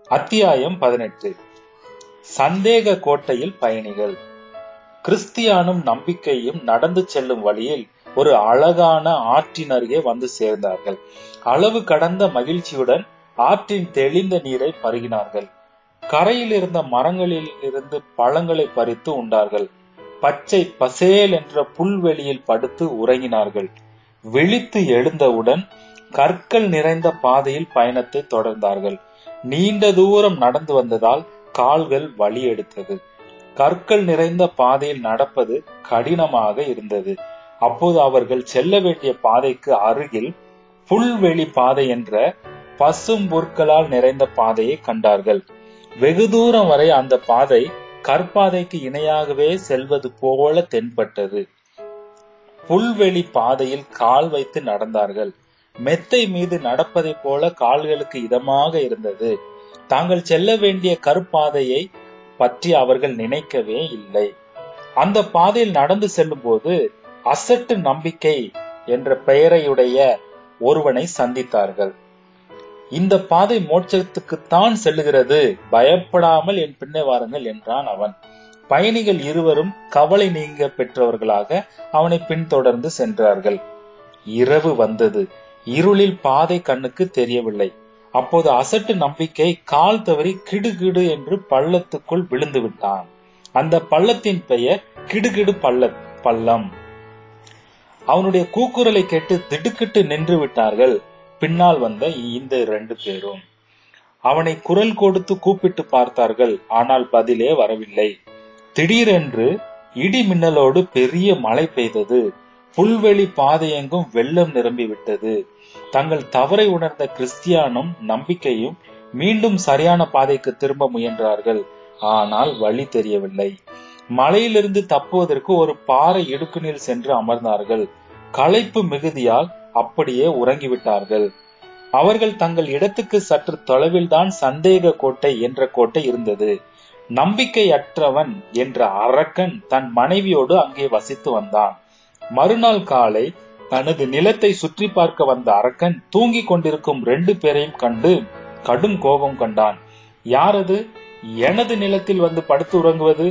அத்தியாயம் பதினெட்டு சந்தேக கோட்டையில் பயணிகள் கிறிஸ்தியானும் நம்பிக்கையும் நடந்து செல்லும் வழியில் ஒரு அழகான ஆற்றின் அருகே வந்து சேர்ந்தார்கள் அளவு கடந்த மகிழ்ச்சியுடன் ஆற்றின் தெளிந்த நீரை பருகினார்கள் கரையில் இருந்த மரங்களில் இருந்து பழங்களை பறித்து உண்டார்கள் பச்சை பசேல் என்ற புல்வெளியில் படுத்து உறங்கினார்கள் விழித்து எழுந்தவுடன் கற்கள் நிறைந்த பாதையில் பயணத்தை தொடர்ந்தார்கள் நீண்ட தூரம் நடந்து வந்ததால் கால்கள் வலி எடுத்தது கற்கள் நிறைந்த பாதையில் நடப்பது கடினமாக இருந்தது அப்போது அவர்கள் செல்ல வேண்டிய பாதைக்கு அருகில் புல்வெளி பாதை என்ற பசும் பொருட்களால் நிறைந்த பாதையை கண்டார்கள் வெகு தூரம் வரை அந்த பாதை கற்பாதைக்கு இணையாகவே செல்வது போல தென்பட்டது புல்வெளி பாதையில் கால் வைத்து நடந்தார்கள் மெத்தை மீது நடப்பதைப் போல கால்களுக்கு இதமாக இருந்தது தாங்கள் செல்ல வேண்டிய கற்பாதையை பற்றி அவர்கள் நினைக்கவே இல்லை அந்த பாதையில் நடந்து செல்லும் போது அசட்டு நம்பிக்கை என்ற பெயரையுடைய ஒருவனை சந்தித்தார்கள் இந்த பாதை மோட்சத்துக்குத்தான் செல்லுகிறது பயப்படாமல் என் பின்னே வாருங்கள் என்றான் அவன் பயணிகள் இருவரும் கவலை நீங்க பெற்றவர்களாக அவனை பின்தொடர்ந்து சென்றார்கள் இரவு வந்தது இருளில் பாதை கண்ணுக்கு தெரியவில்லை அப்போது அசட்டு நம்பிக்கை கால் தவறி கிடுகிடு என்று பள்ளத்துக்குள் விழுந்து விட்டான் அந்த பள்ளத்தின் பெயர் கிடுகிடு பள்ள பள்ளம் அவனுடைய கூக்குரலை கேட்டு திடுக்கிட்டு நின்று விட்டார்கள் பின்னால் வந்த இந்த இரண்டு பேரும் அவனை குரல் கொடுத்து கூப்பிட்டு பார்த்தார்கள் ஆனால் பதிலே வரவில்லை திடீரென்று இடி மின்னலோடு பெரிய மழை பெய்தது புல்வெளி பாதையெங்கும் வெள்ளம் நிரம்பி விட்டது தங்கள் தவறை உணர்ந்த கிறிஸ்தியானும் நம்பிக்கையும் மீண்டும் சரியான பாதைக்கு திரும்ப முயன்றார்கள் ஆனால் வழி தெரியவில்லை மலையிலிருந்து தப்புவதற்கு ஒரு பாறை இடுக்குனில் சென்று அமர்ந்தார்கள் களைப்பு மிகுதியால் அப்படியே உறங்கிவிட்டார்கள் அவர்கள் தங்கள் இடத்துக்கு சற்று தொலைவில் தான் சந்தேக கோட்டை என்ற கோட்டை இருந்தது நம்பிக்கையற்றவன் என்ற அரக்கன் தன் மனைவியோடு அங்கே வசித்து வந்தான் மறுநாள் காலை தனது நிலத்தை சுற்றி பார்க்க வந்த அரக்கன் தூங்கிக் கொண்டிருக்கும் ரெண்டு பேரையும் கண்டு கடும் கோபம் கண்டான் யாரது எனது நிலத்தில் வந்து படுத்து உறங்குவது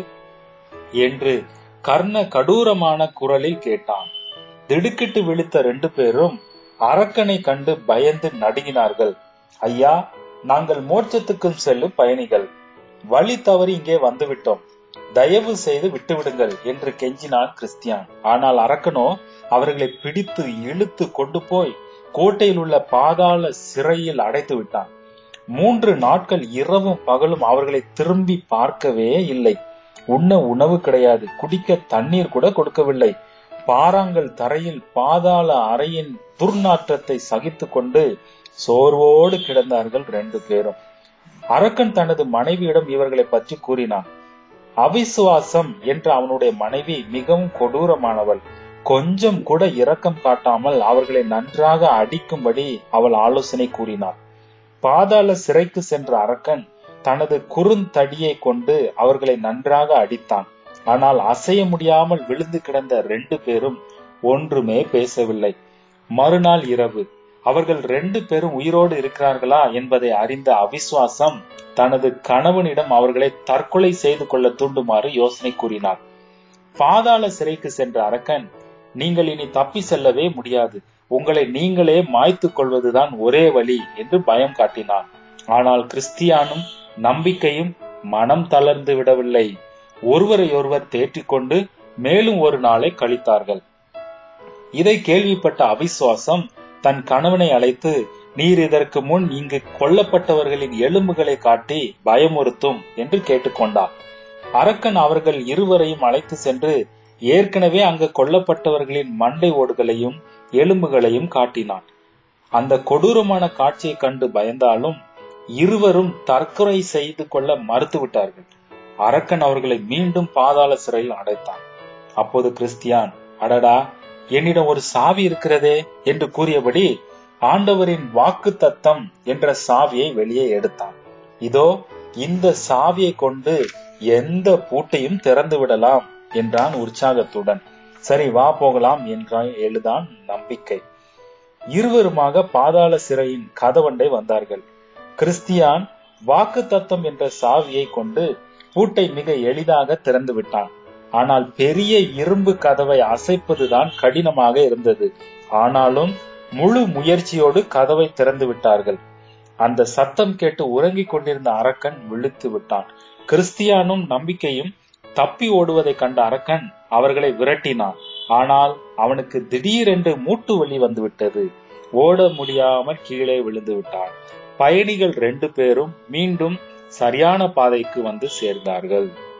என்று கர்ண கடூரமான குரலில் கேட்டான் திடுக்கிட்டு விழித்த ரெண்டு பேரும் அரக்கனை கண்டு பயந்து நடுங்கினார்கள் ஐயா நாங்கள் மோட்சத்துக்கும் செல்லும் பயணிகள் வழி தவறி இங்கே வந்துவிட்டோம் தயவு செய்து விட்டுவிடுங்கள் என்று கெஞ்சினான் கிறிஸ்தியான் ஆனால் அரக்கனோ அவர்களை பிடித்து இழுத்து கொண்டு போய் கோட்டையில் உள்ள பாதாள சிறையில் அடைத்து விட்டான் மூன்று நாட்கள் இரவும் பகலும் அவர்களை திரும்பி பார்க்கவே இல்லை உண்ண உணவு கிடையாது குடிக்க தண்ணீர் கூட கொடுக்கவில்லை பாறாங்கல் தரையில் பாதாள அறையின் துர்நாற்றத்தை சகித்து கொண்டு சோர்வோடு கிடந்தார்கள் ரெண்டு பேரும் அரக்கன் தனது மனைவியிடம் இவர்களை பற்றி கூறினான் அவிசுவாசம் என்ற அவனுடைய மனைவி மிகவும் கொடூரமானவள் கொஞ்சம் கூட இரக்கம் காட்டாமல் அவர்களை நன்றாக அடிக்கும்படி அவள் ஆலோசனை கூறினாள் பாதாள சிறைக்கு சென்ற அரக்கன் தனது குறுந்தடியை கொண்டு அவர்களை நன்றாக அடித்தான் ஆனால் அசைய முடியாமல் விழுந்து கிடந்த ரெண்டு பேரும் ஒன்றுமே பேசவில்லை மறுநாள் இரவு அவர்கள் ரெண்டு பேரும் உயிரோடு இருக்கிறார்களா என்பதை அறிந்த அவிசுவாசம் தனது கணவனிடம் அவர்களை தற்கொலை செய்து கொள்ள தூண்டுமாறு யோசனை கூறினார் பாதாள சிறைக்கு சென்ற அரக்கன் நீங்கள் இனி தப்பி செல்லவே முடியாது உங்களை நீங்களே மாய்த்து கொள்வதுதான் ஒரே வழி என்று பயம் காட்டினான் ஆனால் கிறிஸ்தியானும் நம்பிக்கையும் மனம் தளர்ந்து விடவில்லை ஒருவரை ஒருவர் தேற்றிக்கொண்டு மேலும் ஒரு நாளை கழித்தார்கள் இதை கேள்விப்பட்ட அவிசுவாசம் தன் கணவனை அழைத்து நீர் இதற்கு முன் இங்கு கொல்லப்பட்டவர்களின் எலும்புகளை காட்டி பயமுறுத்தும் என்று கேட்டுக்கொண்டார் அரக்கன் அவர்கள் இருவரையும் அழைத்து சென்று ஏற்கனவே அங்கு கொல்லப்பட்டவர்களின் மண்டை ஓடுகளையும் எலும்புகளையும் காட்டினான் அந்த கொடூரமான காட்சியை கண்டு பயந்தாலும் இருவரும் தற்கொலை செய்து கொள்ள மறுத்துவிட்டார்கள் அரக்கன் அவர்களை மீண்டும் பாதாள சிறையில் அடைத்தான் அப்போது கிறிஸ்தியான் அடடா என்னிடம் ஒரு சாவி இருக்கிறதே என்று கூறியபடி ஆண்டவரின் வாக்கு தத்தம் என்ற சாவியை வெளியே எடுத்தான் இதோ இந்த சாவியை கொண்டு எந்த பூட்டையும் திறந்து விடலாம் என்றான் உற்சாகத்துடன் சரி வா போகலாம் என்றான் எழுதான் நம்பிக்கை இருவருமாக பாதாள சிறையின் கதவண்டை வந்தார்கள் கிறிஸ்தியான் வாக்கு தத்தம் என்ற சாவியை கொண்டு பூட்டை மிக எளிதாக திறந்து விட்டான் ஆனால் பெரிய இரும்பு கதவை அசைப்பதுதான் கடினமாக இருந்தது ஆனாலும் முழு முயற்சியோடு கதவை திறந்து விட்டார்கள் அந்த சத்தம் கேட்டு உறங்கிக் கொண்டிருந்த அரக்கன் விழித்து விட்டான் கிறிஸ்தியானும் நம்பிக்கையும் தப்பி ஓடுவதை கண்ட அரக்கன் அவர்களை விரட்டினான் ஆனால் அவனுக்கு திடீரென்று மூட்டு வலி வந்துவிட்டது ஓட முடியாமல் கீழே விழுந்து விட்டான் பயணிகள் ரெண்டு பேரும் மீண்டும் சரியான பாதைக்கு வந்து சேர்ந்தார்கள்